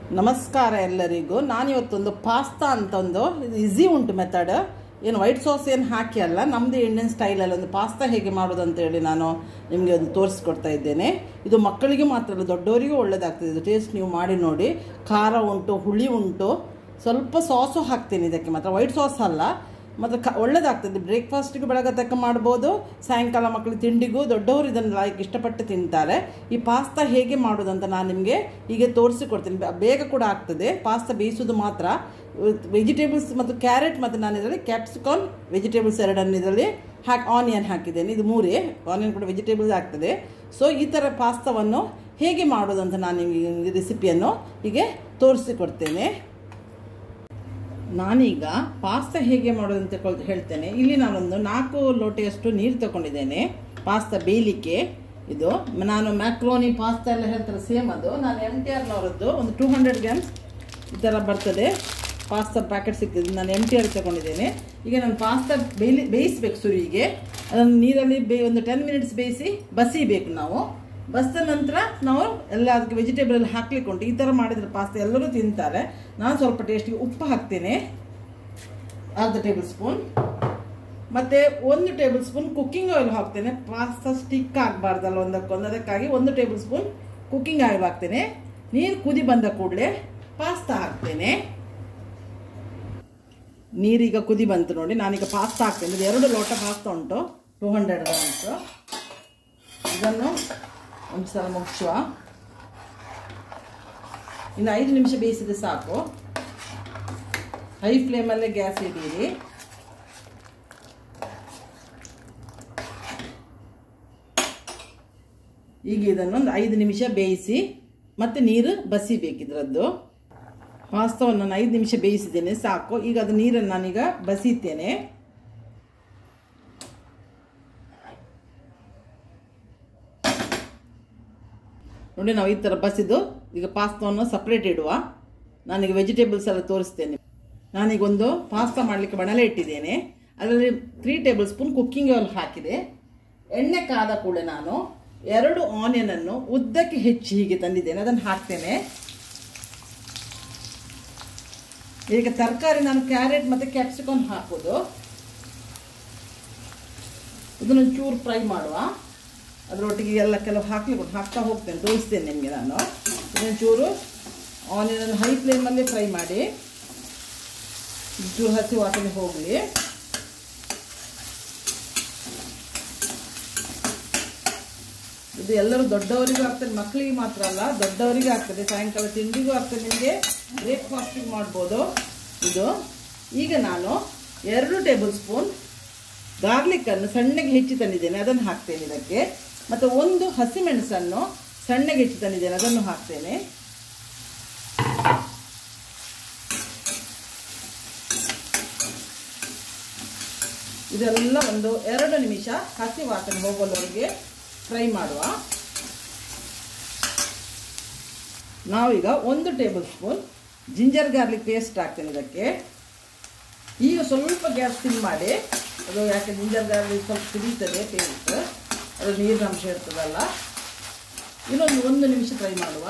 ನಮಸ್ಕಾರ ಎಲ್ಲರಿಗೂ ನಾನಿವತ್ತೊಂದು ಪಾಸ್ತಾ ಅಂತ ಒಂದು ಇದು ಈಸಿ ಉಂಟು ಮೆಥಡ್ ಏನು ವೈಟ್ ಸಾಸ್ ಏನು ಹಾಕಿ ಅಲ್ಲ ನಮ್ಮದು ಇಂಡಿಯನ್ ಸ್ಟೈಲಲ್ಲಿ ಒಂದು ಪಾಸ್ತಾ ಹೇಗೆ ಮಾಡೋದು ಅಂತೇಳಿ ನಾನು ನಿಮಗೆ ಒಂದು ತೋರಿಸ್ಕೊಡ್ತಾ ಇದ್ದೇನೆ ಇದು ಮಕ್ಕಳಿಗೆ ಮಾತ್ರ ಅಲ್ಲ ದೊಡ್ಡವರಿಗೂ ಒಳ್ಳೆಯದಾಗ್ತದೆ ಇದು ಟೇಸ್ಟ್ ನೀವು ಮಾಡಿ ನೋಡಿ ಖಾರ ಉಂಟು ಹುಳಿ ಉಂಟು ಸ್ವಲ್ಪ ಸಾಸು ಹಾಕ್ತೀನಿ ಇದಕ್ಕೆ ಮಾತ್ರ ವೈಟ್ ಸಾಸ್ ಅಲ್ಲ ಮತ್ತು ಕ ಒಳ್ಳೆಯದಾಗ್ತದೆ ಬ್ರೇಕ್ಫಾಸ್ಟಿಗೆ ಬೆಳಗ್ಗೆ ತಕ್ಕ ಮಾಡ್ಬೋದು ಸಾಯಂಕಾಲ ಮಕ್ಕಳು ತಿಂಡಿಗೂ ದೊಡ್ಡವರು ಇದನ್ನು ಲೈಕ್ ಇಷ್ಟಪಟ್ಟು ತಿಂತಾರೆ ಈ ಪಾಸ್ತಾ ಹೇಗೆ ಮಾಡೋದಂತ ನಾನು ನಿಮಗೆ ಹೀಗೆ ತೋರಿಸಿಕೊಡ್ತೀನಿ ಬ- ಬೇಗ ಕೂಡ ಆಗ್ತದೆ ಪಾಸ್ತಾ ಬೇಯಿಸೋದು ಮಾತ್ರ ವೆಜಿಟೇಬಲ್ಸ್ ಮತ್ತು ಕ್ಯಾರೆಟ್ ಮತ್ತು ನಾನು ಇದರಲ್ಲಿ ಕ್ಯಾಪ್ಸಿಕಾನ್ ವೆಜಿಟೇಬಲ್ಸ್ ಎರಡನ್ನು ಇದರಲ್ಲಿ ಹಾಕಿ ಆನಿಯನ್ ಹಾಕಿದ್ದೇನೆ ಇದು ಮೂರೇ ಆನಿಯನ್ ಕೂಡ ವೆಜಿಟೇಬಲ್ಸ್ ಆಗ್ತದೆ ಸೊ ಈ ಥರ ಪಾಸ್ತಾವನ್ನು ಹೇಗೆ ಮಾಡೋದಂತ ನಾನು ನಿಮಗೆ ರೆಸಿಪಿಯನ್ನು ಹೀಗೆ ತೋರಿಸಿಕೊಡ್ತೇನೆ ನಾನೀಗ ಪಾಸ್ತಾ ಹೇಗೆ ಮಾಡೋದು ಅಂತ ಕೊಳ್- ಹೇಳ್ತೇನೆ ಇಲ್ಲಿ ನಾನೊಂದು ನಾಲ್ಕು ಲೋಟೆಯಷ್ಟು ನೀರು ತಗೊಂಡಿದ್ದೇನೆ ಪಾಸ್ತಾ ಬೇಯಲಿಕ್ಕೆ ಇದು ನಾನು ಮ್ಯಾಕ್ರೋನಿ ಪಾಸ್ತಾ ಎಲ್ಲ ಹೇಳ್ತಾರೆ ಸೇಮ್ ಅದು ನಾನು ಎಮ್ ಟಿ ಆರ್ನವರದ್ದು ಒಂದು ಟೂ ಹಂಡ್ರೆಡ್ ಗ್ರಾಮ್ಸ್ ಈ ಥರ ಬರ್ತದೆ ಪಾಸ್ತಾ ಪ್ಯಾಕೆಟ್ ಸಿಗ್ತದೆ ನಾನು ಎಮ್ ಟಿ ಆರ್ ತಗೊಂಡಿದ್ದೇನೆ ಈಗ ನಾನು ಪಾಸ್ತಾ ಬೇಯಲಿ ಬೇಯಿಸ್ಬೇಕು ಸುರಿಗೆ ಅದನ್ನು ನೀರಲ್ಲಿ ಬೇ ಒಂದು ಟೆನ್ ಮಿನಿಟ್ಸ್ ಬೇಯಿಸಿ ಬಸಿಬೇಕು ನಾವು ಬಸ್ದ ನಂತರ ನಾವು ಎಲ್ಲ ಅದಕ್ಕೆ ವೆಜಿಟೇಬಲ್ ಎಲ್ಲ ಹಾಕ್ಲಿಕ್ಕೆ ಉಂಟು ಈ ಥರ ಮಾಡಿದ್ರೆ ಪಾಸ್ತಾ ಎಲ್ಲರೂ ತಿಂತಾರೆ ನಾನು ಸ್ವಲ್ಪ ಟೇಸ್ಟಿಗೆ ಉಪ್ಪು ಹಾಕ್ತೇನೆ ಅರ್ಧ ಟೇಬಲ್ ಸ್ಪೂನ್ ಮತ್ತು ಒಂದು ಟೇಬಲ್ ಸ್ಪೂನ್ ಕುಕ್ಕಿಂಗ್ ಆಯಿಲ್ ಹಾಕ್ತೇನೆ ಪಾಸ್ತಾ ಸ್ಟಿಕ್ ಆಗಬಾರ್ದಲ್ಲ ಒಂದಕ್ಕೊಂದು ಅದಕ್ಕಾಗಿ ಒಂದು ಟೇಬಲ್ ಸ್ಪೂನ್ ಕುಕ್ಕಿಂಗ್ ಆಯಿಲ್ ಹಾಕ್ತೇನೆ ನೀರು ಕುದಿ ಬಂದ ಕೂಡಲೇ ಪಾಸ್ತಾ ಹಾಕ್ತೇನೆ ನೀರೀಗ ಕುದಿ ಬಂತು ನೋಡಿ ನಾನೀಗ ಪಾಸ್ತಾ ಹಾಕ್ತೇನೆ ಇದು ಎರಡು ಲೋಟ ಪಾಸ್ತಾ ಉಂಟು ಟೂ ಹಂಡ್ರೆಡ್ ಗ್ರಾಮ್ಸು ಇದನ್ನು ಒಂದು ಸಲ ಮುಚ್ಚುವ ಇನ್ನು ಐದು ನಿಮಿಷ ಬೇಯಿಸಿದ್ರೆ ಸಾಕು ಹೈ ಫ್ಲೇಮಲ್ಲೇ ಗ್ಯಾಸ್ ಇಡೀರಿ ಈಗ ಇದನ್ನು ಒಂದು ಐದು ನಿಮಿಷ ಬೇಯಿಸಿ ಮತ್ತೆ ನೀರು ಬಸಿಬೇಕಿದ್ರದ್ದು ಪಾಸ್ತಾವನ್ನು ನಾನು ಐದು ನಿಮಿಷ ಬೇಯಿಸಿದ್ದೇನೆ ಸಾಕು ಈಗ ಅದು ನೀರನ್ನು ನಾನೀಗ ಬಸಿತೇನೆ ನೋಡಿ ನಾವು ಈ ಥರ ಬಸಿದು ಈಗ ಪಾಸ್ತಾವನ್ನು ಸಪ್ರೇಟ್ ಇಡುವ ನಾನೀಗ ವೆಜಿಟೇಬಲ್ಸ್ ಎಲ್ಲ ತೋರಿಸ್ತೇನೆ ನಾನೀಗ ಒಂದು ಪಾಸ್ತಾ ಮಾಡಲಿಕ್ಕೆ ಬಣಲೆ ಇಟ್ಟಿದ್ದೇನೆ ಅದರಲ್ಲಿ three tablespoon cooking oil ಹಾಕಿದೆ ಎಣ್ಣೆ ಕಾದ ಕೂಡ ನಾನು ಎರಡು ಆನಿಯನನ್ನು ಉದ್ದಕ್ಕೆ ಹೆಚ್ಚಿ ಹೀಗೆ ತಂದಿದ್ದೇನೆ ಅದನ್ನು ಹಾಕ್ತೇನೆ ಈಗ ತರಕಾರಿ ನಾನು ಕ್ಯಾರೆಟ್ ಮತ್ತು ಕ್ಯಾಪ್ಸಿಕಮ್ ಹಾಕೋದು ಇದನ್ನು ಚೂರು ಫ್ರೈ ಮಾಡುವ ಅದರೊಟ್ಟಿಗೆ ಎಲ್ಲ ಕೆಲವು ಹಾಕ್ಲಿಕ್ಕೆ ಹಾಕ್ತಾ ಹೋಗ್ತೇನೆ ತೋರಿಸ್ತೇನೆ ನಿಮಗೆ ನಾನು ಇದನ್ನು ಚೂರು ಆನಿಯನ್ ಹೈ ಫ್ಲೇಮಲ್ಲೇ ಫ್ರೈ ಮಾಡಿ ಚೂರು ಹಸಿ ವಾಸನೆ ಹೋಗಲಿ ಇದು ಎಲ್ಲರೂ ದೊಡ್ಡವರಿಗೂ ಆಗ್ತದೆ ಮಕ್ಕಳಿಗೆ ಮಾತ್ರ ಅಲ್ಲ ದೊಡ್ಡವರಿಗೂ ಆಗ್ತದೆ ಸಾಯಂಕಾಲ ತಿಂಡಿಗೂ ಆಗ್ತದೆ ನಿಮಗೆ ಬ್ರೇಕ್ಫಾಸ್ಟಿಗೆ ಮಾಡ್ಬೋದು ಇದು ಈಗ ನಾನು ಎರಡು ಟೇಬಲ್ ಸ್ಪೂನ್ ಗಾರ್ಲಿಕ್ಕನ್ನು ಸಣ್ಣಗೆ ಹೆಚ್ಚಿ ತಂದಿದ್ದೇನೆ ಅದನ್ನು ಹಾಕ್ತೇನೆ ಇದಕ್ಕೆ ಮತ್ತು ಒಂದು ಹಸಿಮೆಣಸನ್ನು ಸಣ್ಣಗೆ ಹೆಚ್ಚಿ ತಂದಿದ್ದೇನೆ ಅದನ್ನು ಹಾಕ್ತೇನೆ ಇದೆಲ್ಲ ಒಂದು ಎರಡು ನಿಮಿಷ ಹಸಿ ವಾಸನೆ ಹೋಗೋವರೆಗೆ ಫ್ರೈ ಮಾಡುವ ನಾವೀಗ ಒಂದು tablespoon ginger garlic paste ಹಾಕ್ತೇನೆ ಇದಕ್ಕೆ ಈಗ ಸ್ವಲ್ಪ ಗ್ಯಾಸ್ ಸಿಮ್ ಮಾಡಿ ಅದು ಯಾಕೆ ಜಿಂಜರ್ ಗಾರ್ಲಿಕ್ ಸ್ವಲ್ಪ ಸಿಡಿತದೆ ಪೇಸ್ಟ್ ಅದು ನೀರಿನ ಅಂಶ ಇರ್ತದಲ್ಲ ಇನ್ನೊಂದು ಒಂದು ನಿಮಿಷ ಫ್ರೈ ಮಾಡುವ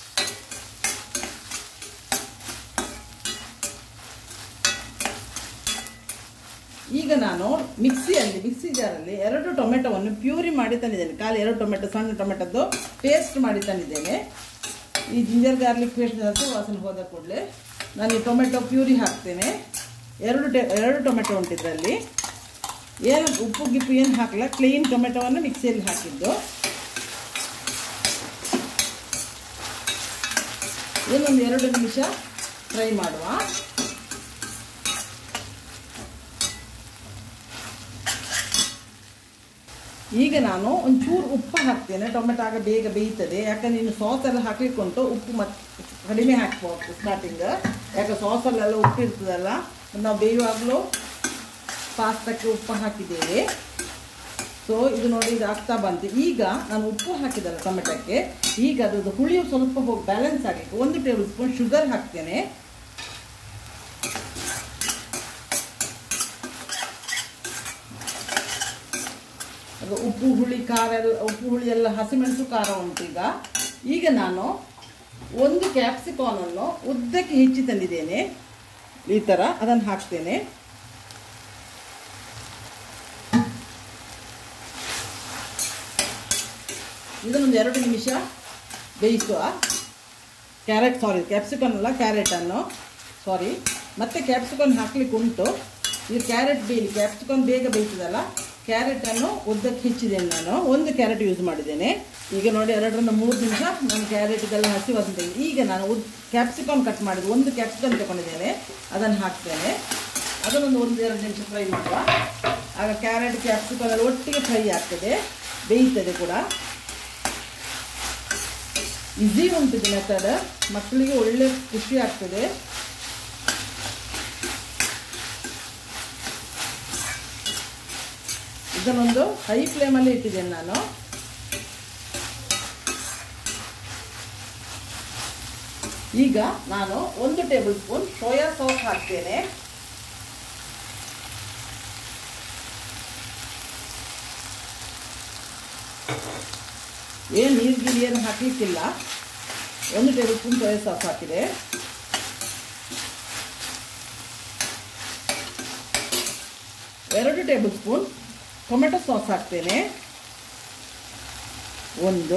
ಈಗ ನಾನು ಮಿಕ್ಸಿಯಲ್ಲಿ ಮಿಕ್ಸಿ ಜಾರಲ್ಲಿ ಎರಡು ಟೊಮೆಟೊವನ್ನು ಪ್ಯೂರಿ ಮಾಡಿ ತಂದಿದ್ದೇನೆ ಖಾಲಿ ಎರಡು ಟೊಮೆಟೊ ಸಣ್ಣ ಟೊಮೆಟೊದ್ದು ಪೇಸ್ಟ್ ಮಾಡಿ ತಂದಿದ್ದೇನೆ ಈ ಜಿಂಜರ್ ಗಾರ್ಲಿಕ್ ಪೇಸ್ಟ್ ಹಸಿ ವಾಸನೆ ಹೋದ ಕೂಡಲೇ ನಾನು ಈ ಟೊಮೆಟೊ ಪ್ಯೂರಿ ಹಾಕ್ತೇನೆ ಎರಡು ಟೆ ಎರಡು ಟೊಮೆಟೊ ಉಂಟು ಇದರಲ್ಲಿ ಏನು ಉಪ್ಪು ಗಿಪ್ಪು ಏನು ಹಾಕಲ್ಲ ಕ್ಲೀನ್ ಟೊಮೆಟೊವನ್ನು ಮಿಕ್ಸಿಯಲ್ಲಿ ಹಾಕಿದ್ದು ಇನ್ನೊಂದು ಎರಡು ನಿಮಿಷ ಫ್ರೈ ಮಾಡುವ ಈಗ ನಾನು ಒಂಚೂರು ಉಪ್ಪು ಹಾಕ್ತೇನೆ ಟೊಮೆಟೊ ಆಗ ಬೇಗ ಬೇಯ್ತದೆ ಯಾಕಂದ್ರೆ ನೀನು ಸಾಸ್ ಎಲ್ಲ ಹಾಕ್ಲಿಕ್ಕುಂಟು ಉಪ್ಪು ಮತ್ತೆ ಕಡಿಮೆ ಹಾಕ್ಬೇಕು ಸ್ಟಾರ್ಟಿಂಗ್ ಯಾಕೆ ಸಾಸಲ್ಲೆಲ್ಲ ಉಪ್ಪು ಇರ್ತದಲ್ಲ ನಾವು ಬೇಯುವಾಗಲೂ ಪಾಸ್ತಾಕ್ಕೆ ಉಪ್ಪು ಹಾಕಿದ್ದೇವೆ ಸೊ ಇದು ನೋಡಿ ಇದು ಆಗ್ತಾ ಬಂತು ಈಗ ನಾನು ಉಪ್ಪು ಹಾಕಿದಲ್ಲ ಟೊಮೆಟೊಕ್ಕೆ ಈಗ ಅದು ಹುಳಿಯು ಸ್ವಲ್ಪ ಹೋಗಿ ಬ್ಯಾಲೆನ್ಸ್ ಆಗಲಿಕ್ಕೆ ಒಂದು ಟೇಬಲ್ ಸ್ಪೂನ್ ಶುಗರ್ ಹಾಕ್ತೇನೆ ಅದು ಉಪ್ಪು ಹುಳಿ ಖಾರ ಎಲ್ಲ ಉಪ್ಪು ಹುಳಿ ಎಲ್ಲ ಹಸಿಮೆಣಸು ಖಾರ ಉಂಟು ಈಗ ಈಗ ನಾನು ಒಂದು ಕ್ಯಾಪ್ಸಿಕಾನ್ ಅನ್ನು ಉದ್ದಕ್ಕೆ ಹೆಚ್ಚಿ ತಂದಿದ್ದೇನೆ ಈ ಥರ ಅದನ್ನು ಹಾಕ್ತೇನೆ ಇದನ್ನೊಂದು ಎರಡು ನಿಮಿಷ ಬೇಯಿಸುವ ಕ್ಯಾರೆಟ್ ಸಾರಿ ಕ್ಯಾಪ್ಸಿಕನ್ ಅಲ್ಲ ಕ್ಯಾರೆಟನ್ನು ಸಾರಿ ಮತ್ತೆ ಕ್ಯಾಪ್ಸಿಕನ್ ಹಾಕ್ಲಿಕ್ಕೆ ಉಂಟು ಈ ಕ್ಯಾರೆಟ್ ಬೇಯಿ ಕ್ಯಾಪ್ಸಿಕನ್ ಬೇಗ ಬೇಯ್ತದಲ್ಲ ಕ್ಯಾರೆಟನ್ನು ಉದ್ದಕ್ಕೆ ಹೆಚ್ಚಿದ್ದೇನೆ ನಾನು ಒಂದು ಕ್ಯಾರೆಟ್ ಯೂಸ್ ಮಾಡಿದ್ದೇನೆ ಈಗ ನೋಡಿ ಎರಡರಿಂದ ಮೂರು ನಿಮಿಷ ನಾನು ಕ್ಯಾರೆಟ್ಗೆಲ್ಲ ಹಸಿ ಬಂದಿದ್ದೇನೆ ಈಗ ನಾನು ಉದ್ ಕ್ಯಾಪ್ಸಿಕನ್ ಕಟ್ ಮಾಡಿದ್ದು ಒಂದು ಕ್ಯಾಪ್ಸಿಕನ್ ತಗೊಂಡಿದ್ದೇನೆ ಅದನ್ನು ಹಾಕ್ತೇನೆ ಅದನ್ನೊಂದು ಒಂದು ಎರಡು ನಿಮಿಷ ಫ್ರೈ ಮಾಡುವ ಆಗ ಕ್ಯಾರೆಟ್ ಕ್ಯಾಪ್ಸಿಕನ್ ಎಲ್ಲ ಒಟ್ಟಿಗೆ ಫ್ರೈ ಆಗ್ತದೆ ಬೇಯ್ತದೆ ಕೂಡ ಈಸಿ ಉಂಟು ಇದು ಮೆಥಡ್ ಮಕ್ಕಳಿಗೆ ಒಳ್ಳೆ ಖುಷಿ ಆಗ್ತದೆ ಇದನ್ನೊಂದು ಹೈ ಫ್ಲೇಮಲ್ಲಿ ಇಟ್ಟಿದ್ದೇನೆ ನಾನು ಈಗ ನಾನು ಒಂದು ಟೇಬಲ್ ಸ್ಪೂನ್ ಸೋಯಾ ಸಾಸ್ ಹಾಕ್ತೇನೆ ಏನು ನೀರು ಏನು ಹಾಕಲಿಕ್ಕಿಲ್ಲ ಒಂದು ಟೇಬಲ್ ಸ್ಪೂನ್ ಸೋಯಾ ಸಾಸ್ ಹಾಕಿದೆ ಎರಡು ಟೇಬಲ್ ಸ್ಪೂನ್ ಟೊಮೆಟೊ ಸಾಸ್ ಹಾಕ್ತೇನೆ ಒಂದು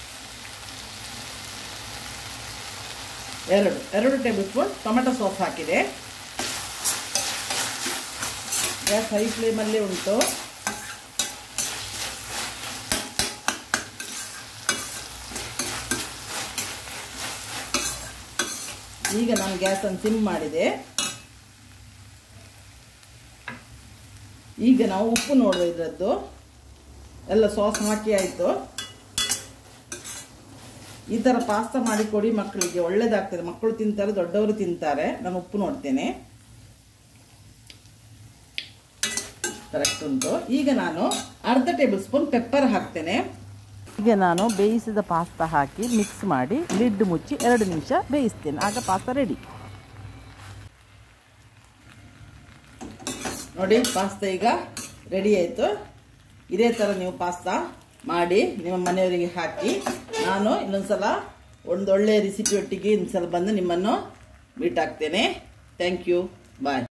ಎರಡು ಎರಡು ಟೇಬಲ್ ಸ್ಪೂನ್ ಟೊಮೆಟೊ ಸಾಸ್ ಹಾಕಿದೆ ಗ್ಯಾಸ್ ಹೈ ಫ್ಲೇಮಲ್ಲೇ ಉಂಟು ಈಗ ನಾನು ಗ್ಯಾಸನ್ನು ಸಿಮ್ ಮಾಡಿದೆ ಈಗ ನಾವು ಉಪ್ಪು ನೋಡುವ ಇದರದ್ದು ಎಲ್ಲ ಸಾಸ್ ಹಾಕಿ ಆಯಿತು ಈ ಥರ ಪಾಸ್ತಾ ಮಾಡಿ ಕೊಡಿ ಮಕ್ಕಳಿಗೆ ಒಳ್ಳೇದಾಗ್ತದೆ ಮಕ್ಕಳು ತಿಂತಾರೆ ದೊಡ್ಡವರು ತಿಂತಾರೆ ನಾನು ಉಪ್ಪು ನೋಡ್ತೇನೆ ಕರೆಕ್ಟ್ ಉಂಟು ಈಗ ನಾನು ಅರ್ಧ ಟೇಬಲ್ ಸ್ಪೂನ್ ಪೆಪ್ಪರ್ ಹಾಕ್ತೇನೆ ಈಗ ನಾನು ಬೇಯಿಸಿದ ಪಾಸ್ತಾ ಹಾಕಿ ಮಿಕ್ಸ್ ಮಾಡಿ ಲಿಡ್ ಮುಚ್ಚಿ ಎರಡು ನಿಮಿಷ ಬೇಯಿಸ್ತೇನೆ ಆಗ ಪಾಸ್ತಾ ರೆಡಿ ನೋಡಿ ಪಾಸ್ತಾ ಈಗ ರೆಡಿ ಆಯಿತು ಇದೇ ಥರ ನೀವು ಪಾಸ್ತಾ ಮಾಡಿ ನಿಮ್ಮ ಮನೆಯವರಿಗೆ ಹಾಕಿ ನಾನು ಇನ್ನೊಂದ್ಸಲ ಒಂದು ಒಳ್ಳೆಯ ರೆಸಿಪಿ ಒಟ್ಟಿಗೆ ಇನ್ನೊಂದ್ಸಲ ಬಂದು ನಿಮ್ಮನ್ನು ಮೀಟ್ ಆಗ್ತೇನೆ ಥ್ಯಾಂಕ್ ಯು ಬಾಯ್